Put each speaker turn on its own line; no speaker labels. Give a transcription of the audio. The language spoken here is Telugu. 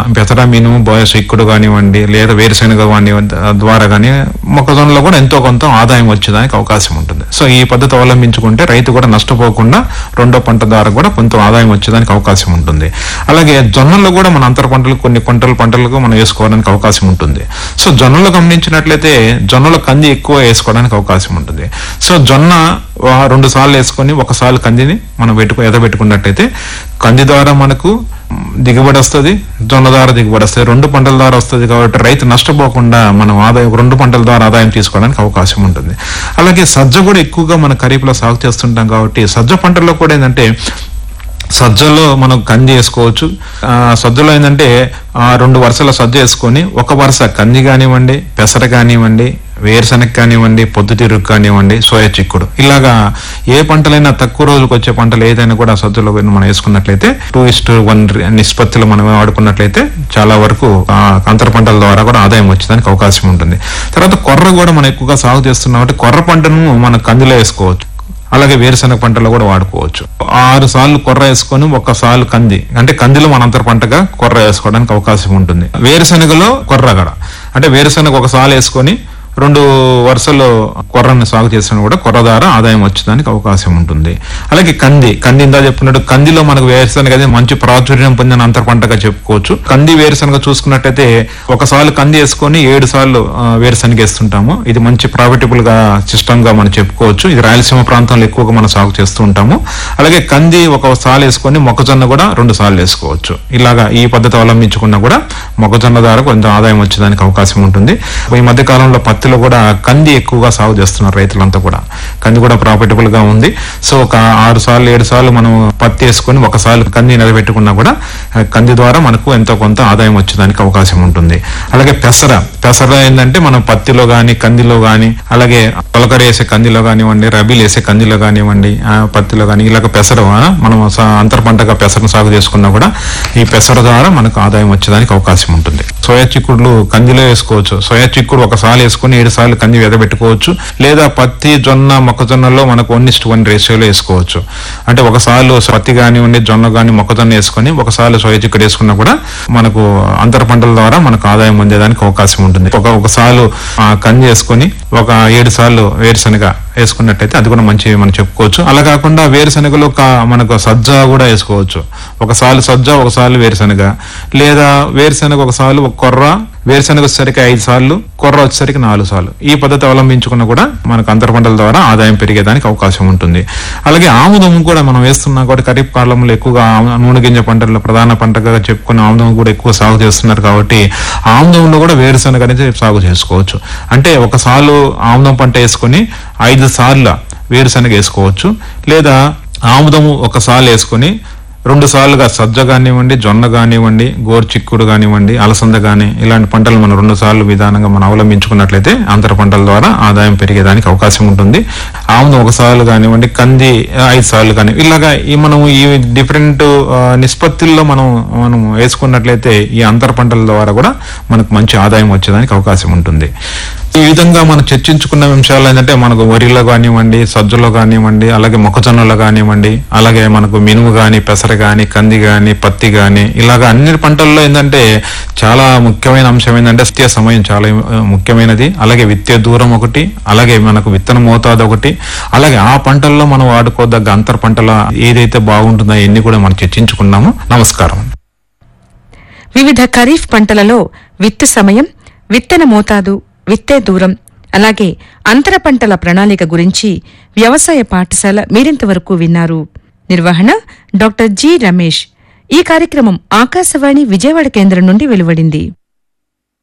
పెసర మినుము బోయస్ ఇక్కుడు కానివ్వండి లేదా వేరుశెనగ కానివ్వండి ద్వారా కానీ మొక్కజొన్నలో కూడా ఎంతో కొంత ఆదాయం వచ్చేదానికి అవకాశం ఉంటుంది సో ఈ పద్ధతి అవలంబించుకుంటే రైతు కూడా నష్టపోకుండా రెండో పంట ద్వారా కూడా కొంత ఆదాయం వచ్చేదానికి అవకాశం ఉంటుంది అలాగే జొన్నల్లో కూడా మన అంతర పంటలు కొన్ని పంటలు పంటలకు మనం వేసుకోవడానికి అవకాశం ఉంటుంది సో జొన్నలు గమనించినట్లయితే జొన్నల కంది ఎక్కువ వేసుకోవడానికి అవకాశం ఉంటుంది సో జొన్న ఆ, రెండు సార్లు వేసుకొని ఒకసారి కందిని మనం పెట్టుకు ఎదబెట్టుకున్నట్టయితే కంది ద్వారా మనకు మ్, దిగుబడి వస్తుంది జొన్న ద్వారా దిగుబడి వస్తుంది రెండు పంటల ద్వారా వస్తుంది కాబట్టి రైతు నష్టపోకుండా మనం ఆదాయం రెండు పంటల ద్వారా ఆదాయం తీసుకోవడానికి అవకాశం ఉంటుంది అలాగే సజ్జ కూడా ఎక్కువగా మన ఖరీఫ్లో సాగు చేస్తుంటాం కాబట్టి సజ్జ పంటల్లో కూడా ఏంటంటే సజ్జలో మనం కంది వేసుకోవచ్చు ఆ, సజ్జలో ఏంటంటే ఆ, రెండు వరుసల సజ్జ వేసుకొని ఒక వరుస కంది కానివ్వండి పెసర కానివ్వండి వేరుశనగ కానివ్వండి పొద్దుతిరుగు కానివ్వండి సోయా చిక్కుడు ఇలాగా ఏ పంటలైనా తక్కువ రోజులకు వచ్చే పంటలు ఏదైనా కూడా సజ్జలో పోయిన మనం వేసుకున్నట్లయితే టూ ఇస్ట్ వన్ నిష్పత్తిలో మనం వాడుకున్నట్లయితే చాలా వరకు ఆ, అంతర పంటల ద్వారా కూడా ఆదాయం వచ్చేదానికి అవకాశం ఉంటుంది తర్వాత కొర్ర కూడా మనం ఎక్కువగా సాగు చేస్తున్నాం కాబట్టి కొర్ర పంటను మనం కందిలో వేసుకోవచ్చు అలాగే వేరుశనగ పంటలో కూడా వాడుకోవచ్చు ఆరు సార్లు కొర్ర వేసుకొని ఒక సార్లు కంది అంటే కందిలో మన అంతర పంటగా కొర్ర వేసుకోవడానికి అవకాశం ఉంటుంది వేరుశనగలో కొర్ర కూడా అంటే వేరుశనగ ఒక సాలు వేసుకొని రెండు వరుసల్లో కొర్రని సాగు చేసిన కూడా కొర్ర ద్వారా ఆదాయం వచ్చేదానికి అవకాశం ఉంటుంది అలాగే కంది కంది ఇందా చెప్పినట్టు కందిలో మనకు వేరుశనగ అనేది మంచి ప్రాచుర్యం పొందిన అంతర పంటగా చెప్పుకోవచ్చు కంది వేరుశనగ చూసుకున్నట్టయితే ఒకసారి కంది వేసుకొని ఏడు సార్లు ఆ, వేరుశనగ వేస్తుంటాము ఇది మంచి ప్రాఫిటబుల్ గా సిస్టమ్ గా మనం చెప్పుకోవచ్చు ఇది రాయలసీమ ప్రాంతంలో ఎక్కువగా మనం సాగు చేస్తూ ఉంటాము అలాగే కంది ఒక సాలు వేసుకొని మొక్కజొన్న కూడా రెండు సార్లు వేసుకోవచ్చు ఇలాగా ఈ పద్ధతి అవలంబించుకున్నా కూడా మొక్కజొన్న ద్వారా కొంత ఆదాయం వచ్చేదానికి అవకాశం ఉంటుంది ఈ మధ్య కాలంలో పత్తిలో కూడా కంది ఎక్కువగా సాగు చేస్తున్నారు రైతులంతా కూడా కంది కూడా ప్రాఫిటబుల్ గా ఉంది సో ఒక ఆరు సార్లు ఏడు సార్లు మనం పత్తి వేసుకొని ఒకసారి కంది నిలబెట్టుకున్నా కూడా ఆ, కంది ద్వారా మనకు ఎంతో కొంత ఆదాయం వచ్చేదానికి అవకాశం ఉంటుంది అలాగే పెసర పెసర ఏంటంటే మనం పత్తిలో గాని కందిలో గాని అలాగే తొలకర వేసే కందిలో కానివ్వండి రబీలు వేసే కందిలో కానివ్వండి ఆ, పత్తిలో కానీ ఇలాగ పెసర ఆ, మనం స- అంతర పంటగా పెసరను సాగు చేసుకున్నా కూడా ఈ పెసర ద్వారా మనకు ఆదాయం వచ్చేదానికి అవకాశం ఉంటుంది సోయా చిక్కుడులు కందిలో వేసుకోవచ్చు సోయా చిక్కుడు ఒకసారి వేసుకొని ఏడు సార్లు కంది వెదబెట్టుకోవచ్చు లేదా పత్తి జొన్న మొక్కజొన్నలో మనకు వన్ ఇస్ట్ వన్ రేషియోలో వేసుకోవచ్చు అంటే ఒకసారి పత్తి కానివ్వండి జొన్న కానీ మొక్కజొన్న వేసుకొని ఒకసారి సోయా చిక్కుడు వేసుకున్నా కూడా మనకు అంతర పంటల ద్వారా మనకు ఆదాయం పొందేదానికి అవకాశం ఉంటుంది ఒక ఒకసారి కంది వేసుకొని ఒక ఏడు సార్లు వేరుశనగ వేసుకున్నట్టయితే అది కూడా మంచి మనం చెప్పుకోవచ్చు అలా కాకుండా వేరుశనగలో కా- మనకు సజ్జ కూడా వేసుకోవచ్చు ఒకసారి సజ్జ ఒకసారి వేరుశనగ లేదా వేరుశనగ ఒకసారి ఒక కొర్ర వేరుశనగ వచ్చేసరికి ఐదు సార్లు కొర్ర వచ్చేసరికి నాలుగు సార్లు ఈ పద్ధతి అవలంబించుకున్న కూడా మనకు అంతర పంటల ద్వారా ఆదాయం పెరిగేదానికి అవకాశం ఉంటుంది అలాగే ఆముదం కూడా మనం వేస్తున్నాం కాబట్టి ఖరీఫ్ కాలంలో ఎక్కువగా ఆము- నూనె గింజ పంటల్లో ప్రధాన పంటగా చెప్పుకున్న ఆముదం కూడా ఎక్కువ సాగు చేస్తున్నారు కాబట్టి ఆముదంలో కూడా వేరుశనగ అనేది సాగు చేసుకోవచ్చు అంటే ఒకసారి ఆముదం పంట వేసుకొని ఐదు సార్లు వేరుశనగ వేసుకోవచ్చు లేదా ఆముదము ఒకసారి వేసుకొని రెండు సార్లుగా సజ్జ కానివ్వండి జొన్న కానివ్వండి గోరు చిక్కుడు కానివ్వండి అలసంద కానీ ఇలాంటి పంటలు మనం రెండు సార్లు విధానంగా మనం అవలంబించుకున్నట్లయితే అంతర పంటల ద్వారా ఆదాయం పెరిగేదానికి అవకాశం ఉంటుంది ఆముదం ఒకసార్లు కానివ్వండి కంది ఆ, ఐదు సార్లు కానీ ఇలాగా ఈ మనం ఈ డిఫరెంట్ ఆ, నిష్పత్తుల్లో మనం మనం వేసుకున్నట్లయితే ఈ అంతర పంటల ద్వారా కూడా మనకు మంచి ఆదాయం వచ్చేదానికి అవకాశం ఉంటుంది ఈ విధంగా మనం చర్చించుకున్న అంశాలు ఏంటంటే మనకు వరిలో కానివ్వండి సజ్జలో కానివ్వండి అలాగే మొక్కజొన్నలో కానివ్వండి అలాగే మనకు మినుము గాని పెసర గాని కంది గాని పత్తి గాని ఇలాగ అన్ని పంటల్లో ఏంటంటే చాలా ముఖ్యమైన అంశం ఏంటంటే విత్తే సమయం చాలా ఆ, ముఖ్యమైనది అలాగే విత్తే దూరం ఒకటి అలాగే మనకు విత్తన మోతాదు ఒకటి అలాగే ఆ పంటల్లో మనం వాడుకోదగ్గ అంతర పంటల ఏదైతే బాగుంటుందో అవన్నీ కూడా మనం చర్చించుకున్నాము నమస్కారం
వివిధ ఖరీఫ్ పంటలలో విత్తు సమయం విత్తన మోతాదు విత్తే దూరం అలాగే అంతర పంటల ప్రణాళిక గురించి వ్యవసాయ పాఠశాల మీరింతవరకు విన్నారు నిర్వహణ డాక్టర్ జి రమేష్ ఈ కార్యక్రమం ఆకాశవాణి విజయవాడ కేంద్రం నుండి వెలువడింది